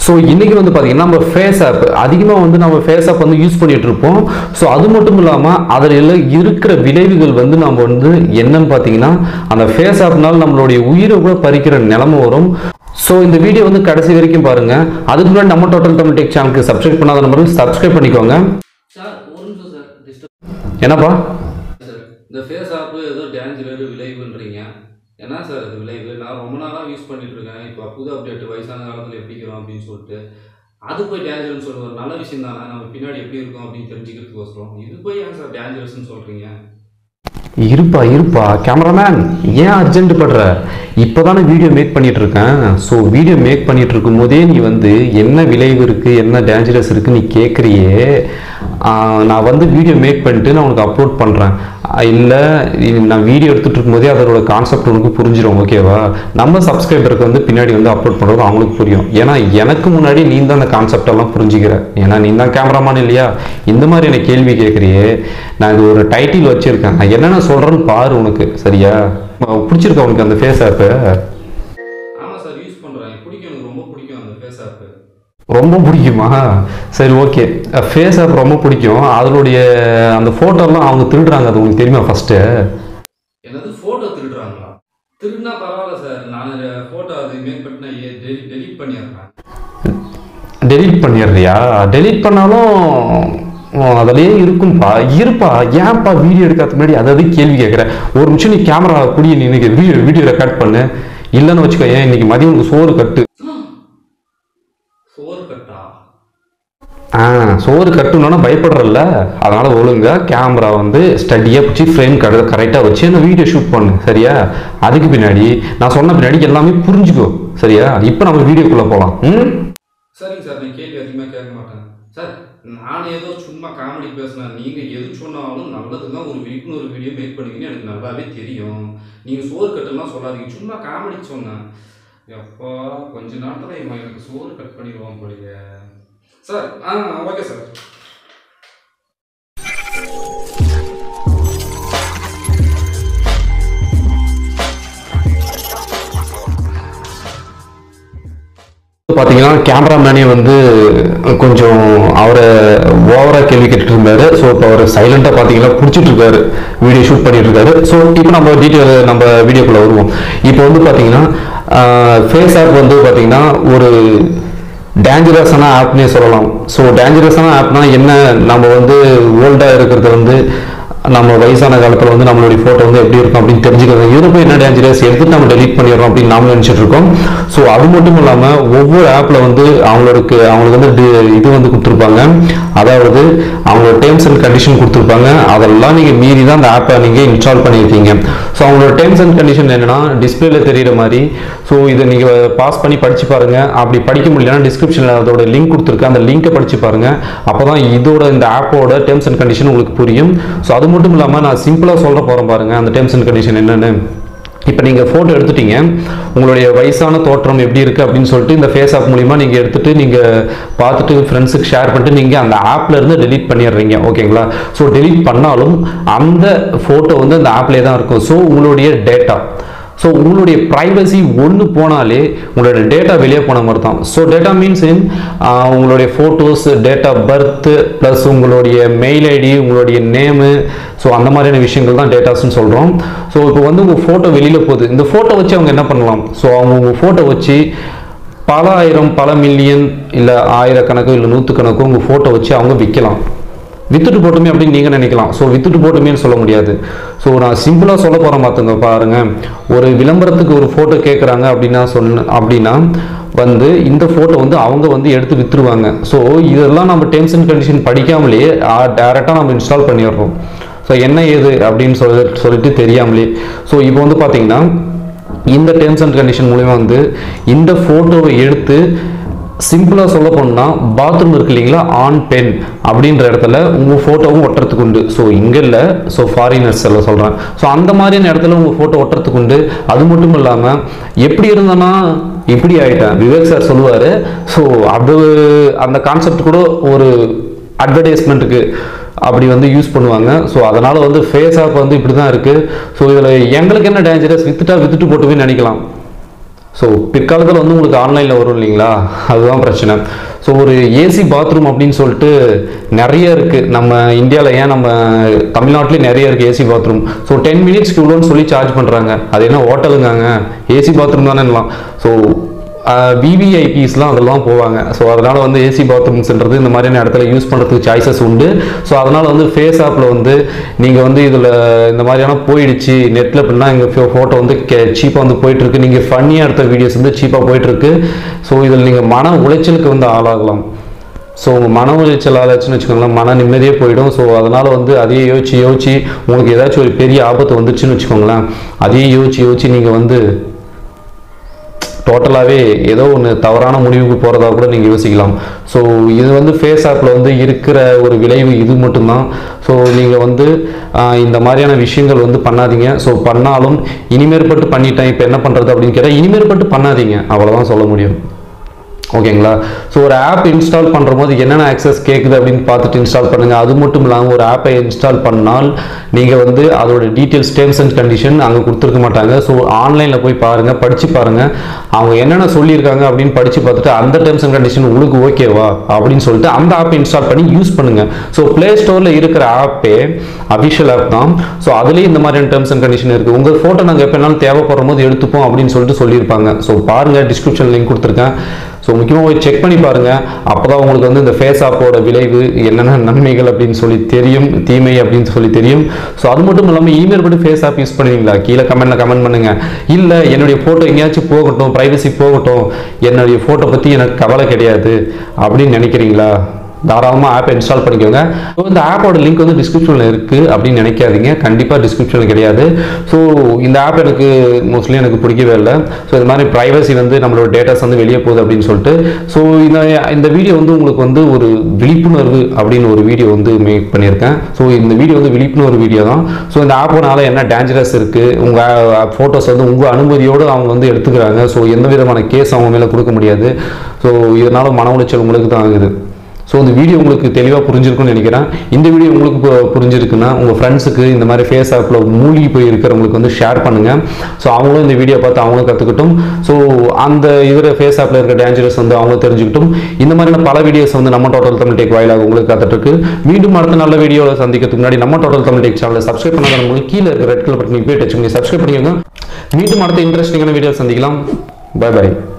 so இன்னைக்கு வந்து பார்த்தீங்கன்னா நம்ம ஃபேஸ் ஆப் அதிகமாக வந்து நம்ம ஃபேஸ் ஆப் வந்து யூஸ் பண்ணிட்டு இருப்போம் ஸோ அது மட்டும் இல்லாமல் அதில் எல்லாம் இருக்கிற விளைவுகள் வந்து நம்ம வந்து என்னன்னு பார்த்தீங்கன்னா அந்த ஃபேஸ் ஆப்னால நம்மளுடைய உயிரை கூட பறிக்கிற நிலைமை வரும் ஸோ இந்த வீடியோ வந்து கடைசி வரைக்கும் பாருங்க அதுக்கு முன்னாடி நம்ம டோட்டல் தமிழ் டெக் சேனலுக்கு சப்ஸ்கிரைப் பண்ணாத நம்பருக்கு சப்ஸ்கிரைப் பண்ணிக்கோங்க சார் ஒரு நிமிஷம் சார் டிஸ்டர்ப் என்னப்பா சார் இந்த ஃபேஸ் ஆப்பு ஏதோ டேஞ்சர் விளைவுன்றீங்க என்ன சார் அது விளைவு நான் ரொம்ப நாளாக யூஸ் பண்ணிட்டு இருக்கேன் இப்போ புது அப்டேட் வயசான காலத்தில் எப்படி இருக்கிறோம் அப்படின்னு சொல்லிட்டு அது போய் டேஞ்சர்னு சொல்றது ஒரு நல்ல விஷயம் தானே நம்ம பின்னாடி எப்படி இருக்கோம் அப்படின்னு தெரிஞ்சுக்கிறதுக்கோசரம் இது போய் ஏன் சார் டேஞ்சரஸ்ன்னு சொல்கிறீங்க இருப்பா இருப்பா கேமராமேன் ஏன் அர்ஜென்ட் படுற இப்போதானே வீடியோ மேக் பண்ணிட்டு இருக்கேன் ஸோ வீடியோ மேக் பண்ணிட்டு இருக்கும் போதே நீ வந்து என்ன விளைவு இருக்கு என்ன டேஞ்சரஸ் இருக்கு நீ கேட்குறியே நான் வந்து வீடியோ மேக் பண்ணிட்டு நான் உனக்கு அப்லோட் பண்ணுறேன் இல்லை நான் வீடியோ எடுத்துட்டு இருக்கும்போதே அதோட கான்செப்ட் உனக்கு புரிஞ்சிடும் ஓகேவா நம்ம சப்ஸ்கிரைபருக்கு வந்து பின்னாடி வந்து அப்லோட் பண்ணுறது அவங்களுக்கு புரியும் ஏன்னா எனக்கு முன்னாடி நீ தான் அந்த கான்செப்ட் எல்லாம் புரிஞ்சுக்கிற ஏன்னா நீ தான் கேமராமேன் இல்லையா இந்த மாதிரி எனக்கு கேள்வி கேட்குறியே நான் இது ஒரு டைட்டில் வச்சிருக்கேன் நான் என்னென்ன சொல்கிறேன்னு பாரு உனக்கு சரியா பிடிச்சிருக்கா உனக்கு அந்த ஃபேஸ் ஆப்பு ஆமாம் சார் யூஸ் பண்ணுறேன் பிடிக்கும் எனக்கு ரொம்ப பிடிக்கும் அந்த ஃபேஸ் ஆப்பு ரொம்ப பிடிக்குமா சரி ஓகே ஃபேஸ் ஆப் ரொம்ப பிடிக்கும் அதனுடைய அந்த ஃபோட்டோலாம் அவங்க திருடுறாங்க அது உங்களுக்கு தெரியுமா ஃபஸ்ட்டு என்னது ஃபோட்டோ திருடுறாங்களா திருடுனா பரவாயில்ல சார் நான் ஃபோட்டோ அது மேக் பண்ணி நான் டெலிட் பண்ணிடுறேன் டெலீட் பண்ணிடுறியா டெலீட் பண்ணாலும் உம், அதுலயே இருக்கும்பா இருப்பா ஏன்ப்பா வீடியோ எடுக்கிறதுக்கு முன்னாடி அதாவது கேள்வி கேட்குறேன் ஒரு நிமிஷம் நீ கேமரா குடி நீ இன்னைக்கு வீடியோ வீடியோ ரெக்கார்ட் பண்ணு இல்லைன்னு வச்சுக்கோ ஏன் இன்னைக்கு மதியம் உனக்கு சோறு கட்டு சோறு கட்டா ஆ சோறு கட்டணும்னா பயப்படுறல்ல அதனால ஒழுங்கா கேமரா வந்து ஸ்டடியாக பிடிச்சி ஃப்ரேம் கட கரெக்டாக வச்சு அந்த வீடியோ ஷூட் பண்ணு சரியா அதுக்கு பின்னாடி நான் சொன்ன பின்னாடி எல்லாமே புரிஞ்சுக்கோ சரியா இப்போ நம்ம வீடியோக்குள்ளே போகலாம் ம் சரிங்க சார் நான் கேள்வி அதிகமாக கேட்க மாட்டேன் சார் நான் ஏதோ சும்மா காமெடி பேசினேன் நீங்கள் எது சொன்னாலும் நல்லதுங்க ஒரு விழிப்புணர்வு வீடியோ மேக் பண்ணுவீங்கன்னு எனக்கு நல்லாவே தெரியும் நீங்கள் சோறு கட்டெல்லாம் சொல்லாதீங்க சும்மா காமெடிக்கு சொன்னேன் எப்பா கொஞ்ச நேரத்தில் இவன் எனக்கு சோறு கட் பண்ணிடுவான் போலயே சார் ஆ ஓகே சார் பார்த்தீங்கன்னா கேமராமேனே வந்து கொஞ்சம் அவரை ஓவரா கேள்வி கேட்டுட்டு இருந்தாரு ஸோ இப்போ அவர் சைலண்டாக பார்த்தீங்கன்னா பிடிச்சிட்டு இருக்காரு வீடியோ ஷூட் பண்ணிட்டு இருக்காரு ஸோ இப்போ நம்ம டீட்டெயில் நம்ம வீடியோக்குள்ள வருவோம் இப்போ வந்து பார்த்தீங்கன்னா ஃபேஸ் ஆப் வந்து பார்த்தீங்கன்னா ஒரு டேஞ்சரஸான ஆப்னே சொல்லலாம் ஸோ டேஞ்சரஸான ஆப்னா என்ன நம்ம வந்து ஓல்டாக இருக்கிறது வந்து நம்ம வயசான காலத்தில் வந்து நம்மளுடைய ஃபோட்டோ வந்து எப்படி இருக்கும் அப்படின்னு தெரிஞ்சுக்கிறது இதில் போய் என்ன டேஞ்சரஸ் எடுத்துட்டு நம்ம டெலீட் பண்ணிடுறோம் அப்படின்னு நாம நினச்சிட்டு இருக்கோம் ஸோ அது மட்டும் இல்லாமல் ஒவ்வொரு ஆப்பில் வந்து அவங்களுக்கு அவங்களுக்கு வந்து டி- இது வந்து கொடுத்துருப்பாங்க அதாவது அவங்களோட டேர்ம்ஸ் அண்ட் கண்டிஷன் கொடுத்துருப்பாங்க அதெல்லாம் நீங்கள் மீறி தான் அந்த ஆப்பை நீங்கள் இன்ஸ்டால் பண்ணியிருக்கீங்க ஸோ அவங்களோட டேர்ம்ஸ் அண்ட் கண்டிஷன் என்னன்னா டிஸ்பிளேல தெரியிற மாதிரி ஸோ இதை நீங்கள் பாஸ் பண்ணி படிச்சு பாருங்க அப்படி படிக்க முடியலன்னா டிஸ்கிரிப்ஷனில் அதோட லிங்க் கொடுத்துருக்கேன் அந்த லிங்கை படிச்சு பாருங்க அப்போ தான் இதோட இந்த ஆப்போட டேர்ம்ஸ் அண்ட் கண்டிஷன் உங்களுக்கு புரியும் ஸோ அது மட்டும் இல்லாமல் நான் சிம்பிளாக சொல்ல போகிறேன் பாருங்க அந்த டேர்ம்ஸ் அண்ட் கண்டிஷன் என்னன்னு இப்போ நீங்கள் ஃபோட்டோ எடுத்துட்டீங்க உங்களுடைய வயசான தோற்றம் எப்படி இருக்குது அப்படின்னு சொல்லிட்டு இந்த ஃபேஸ் ஆப் மூலிமா நீங்கள் எடுத்துட்டு நீங்கள் பார்த்துட்டு ஃப்ரெண்ட்ஸுக்கு ஷேர் பண்ணிட்டு நீங்கள் அந்த ஆப்ல இருந்து டெலீட் பண்ணிடுறீங்க ஓகேங்களா ஸோ டெலீட் பண்ணாலும் அந்த ஃபோட்டோ வந்து அந்த ஆப்லேயே தான் இருக்கும் ஸோ உங்களுடைய டேட்டா ஸோ உங்களுடைய ப்ரைவசி ஒன்று போனாலே உங்களோட டேட்டா வெளியே போன மாதிரி தான் ஸோ டேட்டா மீன்ஸ் இன் உங்களுடைய photos date of birth plus உங்களுடைய மெயில் ஐடி உங்களுடைய நேமு ஸோ அந்த மாதிரியான விஷயங்கள் தான் டேட்டாஸ்னு சொல்கிறோம் ஸோ இப்போ வந்து உங்கள் ஃபோட்டோ வெளியில் போகுது இந்த ஃபோட்டோ வச்சு அவங்க என்ன பண்ணலாம் ஸோ அவங்க உங்கள் ஃபோட்டோ வச்சு பல ஆயிரம் பல மில்லியன் இல்லை ஆயிரக்கணக்கோ இல்லை நூற்றுக்கணக்கோ உங்கள் ஃபோட்டோ வச்சு அவங்க விற்கலாம் வித்துட்டு போட்டுமே அப்படின்னு நீங்கள் நினைக்கலாம் ஸோ வித்துட்டு போட்டுமேன்னு சொல்ல முடியாது ஸோ நான் சிம்பிளாக சொல்ல போகிறேன் பார்த்துங்க பாருங்க ஒரு விளம்பரத்துக்கு ஒரு ஃபோட்டோ கேட்குறாங்க அப்படின்னா சொன்ன அப்படின்னா வந்து இந்த ஃபோட்டோ வந்து அவங்க வந்து எடுத்து வித்துருவாங்க ஸோ இதெல்லாம் நம்ம டேர்ம்ஸ் அண்ட் கண்டிஷன் படிக்காமலே டேரெக்டாக நம்ம இன்ஸ்டால் பண்ணிடுறோம் ஸோ என்ன ஏது அப்படின்னு சொல்லி சொல்லிட்டு தெரியாமலே ஸோ இப்போ வந்து பார்த்தீங்கன்னா இந்த டேர்ம்ஸ் அண்ட் கண்டிஷன் மூலிமா வந்து இந்த ஃபோட்டோவை எடுத்து சிம்பிளாக சொல்ல போனால் பாத்ரூம் இருக்கு இல்லைங்களா ஆன் பென் அப்படின்ற இடத்துல உங்கள் ஃபோட்டோவும் ஒட்டுறதுக்கு உண்டு ஸோ இங்கே இல்லை ஸோ ஃபாரினர்ஸ் எல்லாம் சொல்கிறேன் ஸோ அந்த மாதிரியான இடத்துல உங்கள் ஃபோட்டோ ஒட்டுறதுக்கு உண்டு அது மட்டும் இல்லாமல் எப்படி இருந்தனா இப்படி ஆயிட்டேன் விவேக் சார் சொல்லுவார் ஸோ அது அந்த கான்செப்ட் கூட ஒரு அட்வர்டைஸ்மெண்ட்டுக்கு அப்படி வந்து யூஸ் பண்ணுவாங்க ஸோ அதனால் வந்து ஃபேஸ் ஆப் வந்து இப்படி தான் இருக்குது ஸோ இதில் எங்களுக்கு என்ன டேஞ்சரஸ் வித்துட்டா வித்துட்டு போட்டுமே நினைக்கலாம் ஸோ பிற்காலத்தில் வந்து உங்களுக்கு ஆன்லைனில் வரும் இல்லைங்களா அதுதான் பிரச்சனை ஸோ ஒரு ஏசி பாத்ரூம் அப்படின்னு சொல்லிட்டு நிறைய இருக்குது நம்ம இந்தியாவில் ஏன் நம்ம தமிழ்நாட்டிலே நிறைய இருக்குது ஏசி பாத்ரூம் ஸோ டென் மினிட்ஸ்க்கு இவ்வளோன்னு சொல்லி சார்ஜ் பண்ணுறாங்க அது என்ன ஹோட்டலுங்காங்க ஏசி பாத்ரூம் தானேலாம் ஸோ விவிஐபிஸ்லாம் அதெல்லாம் போவாங்க ஸோ அதனால் வந்து ஏசி பாத்ரூம்ஸ்ன்றது இந்த மாதிரியான இடத்துல யூஸ் பண்ணுறதுக்கு சாய்ஸஸ் உண்டு ஸோ அதனால் வந்து ஃபேஸ் ஆப்பில் வந்து நீங்கள் வந்து இதில் இந்த மாதிரியான போயிடுச்சு நெட்டில் எப்படின்னா எங்கள் ஃபோட்டோ வந்து சீப்பாக வந்து போயிட்டுருக்கு நீங்கள் ஃபன்னியாக எடுத்த வீடியோஸ் வந்து சீப்பாக போயிட்டுருக்கு ஸோ இதில் நீங்கள் மன உளைச்சலுக்கு வந்து ஆளாகலாம் ஸோ உங்கள் மன உளைச்சல் ஆளாச்சுன்னு வச்சுக்கோங்களேன் மன நிம்மதியே போயிடும் ஸோ அதனால் வந்து அதையே யோசிச்சு யோசிச்சு உங்களுக்கு ஏதாச்சும் ஒரு பெரிய ஆபத்து வந்துச்சுன்னு வச்சுக்கோங்களேன் அதையே யோசிச்சு யோசிச்சு நீங்கள் வந்து டோட்டலாகவே ஏதோ ஒன்று தவறான முடிவுக்கு போகிறதா கூட நீங்கள் யோசிக்கலாம் ஸோ இது வந்து ஃபேஸ் ஆப்பில் வந்து இருக்கிற ஒரு விளைவு இது மட்டும்தான் ஸோ நீங்கள் வந்து ஆஹ், இந்த மாதிரியான விஷயங்கள் வந்து பண்ணாதீங்க ஸோ பண்ணாலும் இனிமேற்பட்டு பண்ணிட்டேன் இப்போ என்ன பண்ணுறது அப்படின்னு கேட்டால் இனிமேற்பட்டு பண்ணாதீங்க அவ்வளோதான் சொல்ல முடியும் ஓகேங்களா ஸோ ஒரு ஆப் இன்ஸ்டால் பண்ணுற போது என்னென்ன ஆக்சஸ் கேட்குது அப்படின்னு பார்த்துட்டு இன்ஸ்டால் பண்ணுங்கள் அது மட்டும் இல்லாமல் ஒரு ஆப்பை இன்ஸ்டால் பண்ணால் நீங்கள் வந்து அதோட டீட்டெயில்ஸ் டேர்ம்ஸ் அண்ட் கண்டிஷன் அங்கே கொடுத்துருக்க மாட்டாங்க ஸோ ஆன்லைனில் போய் பாருங்கள் படித்து பாருங்கள் அவங்க என்னென்ன சொல்லியிருக்காங்க அப்படின்னு படித்து பார்த்துட்டு அந்த டேர்ம்ஸ் அண்ட் கண்டிஷன் உங்களுக்கு ஓகேவா அப்படின்னு சொல்லிட்டு அந்த ஆப்பை இன்ஸ்டால் பண்ணி யூஸ் பண்ணுங்கள் ஸோ ப்ளே ஸ்டோரில் இருக்கிற ஆப்பே அஃபிஷியல் ஆப் தான் ஸோ அதுலேயும் இந்த மாதிரியான டேர்ம்ஸ் அண்ட் கண்டிஷன் இருக்குது உங்கள் ஃபோட்டோ நாங்கள் எப்போனாலும் தேவைப்படுற போது எடுத்துப்போம் அப்படின்னு சொல்லிட்டு சொல்லியிருப்பாங்க ஸோ பாருங்கள் டிஸ்கிரிப்ஷன் லிங்க் கொடுத்துருக்கேன் ஸோ முக்கியமாக போய் செக் பண்ணி பாருங்கள் அப்போ தான் உங்களுக்கு வந்து இந்த ஃபேஸ் ஆப்போட விளைவு என்னென்ன நன்மைகள் அப்படின்னு சொல்லி தெரியும் தீமை அப்படின்னு சொல்லி தெரியும் ஸோ அது மட்டும் இல்லாமல் இமெயில் படி ஃபேஸ் ஆப் யூஸ் பண்ணுவீங்களா கீழே கமெண்ட்டில் கமெண்ட் பண்ணுங்கள் இல்லை என்னுடைய ஃபோட்டோ எங்கேயாச்சும் போகட்டும் ப்ரைவசி போகட்டும் என்னுடைய ஃபோட்டோ பற்றி எனக்கு கவலை கிடையாது அப்படின்னு நினைக்கிறீங்களா தாராளமாக ஆப்பை இன்ஸ்டால் பண்ணிக்கோங்க ஸோ இந்த ஆப்போட லிங்க் வந்து டிஸ்கிரிப்ஷனில் இருக்குது அப்படின்னு நினைக்காதீங்க கண்டிப்பாக டிஸ்கிரிப்ஷனில் கிடையாது ஸோ இந்த ஆப் எனக்கு மோஸ்ட்லி எனக்கு பிடிக்கவே இல்லை ஸோ இந்த மாதிரி ப்ரைவசி வந்து நம்மளோட டேட்டாஸ் வந்து வெளியே போகுது அப்படின்னு சொல்லிட்டு ஸோ இந்த இந்த வீடியோ வந்து உங்களுக்கு வந்து ஒரு விழிப்புணர்வு அப்படின்னு ஒரு வீடியோ வந்து மேக் பண்ணியிருக்கேன் ஸோ இந்த வீடியோ வந்து விழிப்புணர்வு வீடியோ தான் ஸோ இந்த ஆப்போனால என்ன டேஞ்சரஸ் இருக்குது உங்கள் ஃபோட்டோஸ் வந்து உங்கள் அனுமதியோடு அவங்க வந்து எடுத்துக்கிறாங்க ஸோ எந்த விதமான கேஸ் அவங்க மேலே கொடுக்க முடியாது ஸோ இதனால மன உளைச்சல் உங்களுக்கு தான் ஆகுது ஸோ இந்த வீடியோ உங்களுக்கு தெளிவாக புரிஞ்சிருக்கும்னு நினைக்கிறேன் இந்த வீடியோ உங்களுக்கு பு- புரிஞ்சிருக்குன்னா உங்கள் ஃப்ரெண்ட்ஸுக்கு இந்த மாதிரி ஃபேஸ் ஆப்பில் மூழ்கி போய் இருக்கிறவங்களுக்கு வந்து ஷேர் பண்ணுங்கள் ஸோ அவங்களும் இந்த வீடியோ பார்த்து அவங்களும் கற்றுக்கட்டும் ஸோ அந்த இதில் ஃபேஸ் ஆப்பில் இருக்க டேஞ்சரஸ் வந்து அவங்க தெரிஞ்சுக்கிட்டும் இந்த மாதிரியான பல வீடியோஸ் வந்து நம்ம டோட்டல் தமிழ் டேக் வாயிலாக உங்களுக்கு காத்துட்ருக்கு மீண்டும் அடுத்த நல்ல வீடியோவில் சந்திக்கிறதுக்கு முன்னாடி நம்ம டோட்டல் தமிழ் டேக் சேனலை சப்ஸ்கிரைப் பண்ணாதவங்களுக்கு கீழே இருக்க ரெட் கலர் பட்டன் போய் டச் பண்ணி சப்ஸ்கிரைப் பண்ணிக்கோங்க மீண்டும் அடுத்த இன்ட்ரெஸ்டிங்கான வீடியோ சந்திக்கலாம் பை பை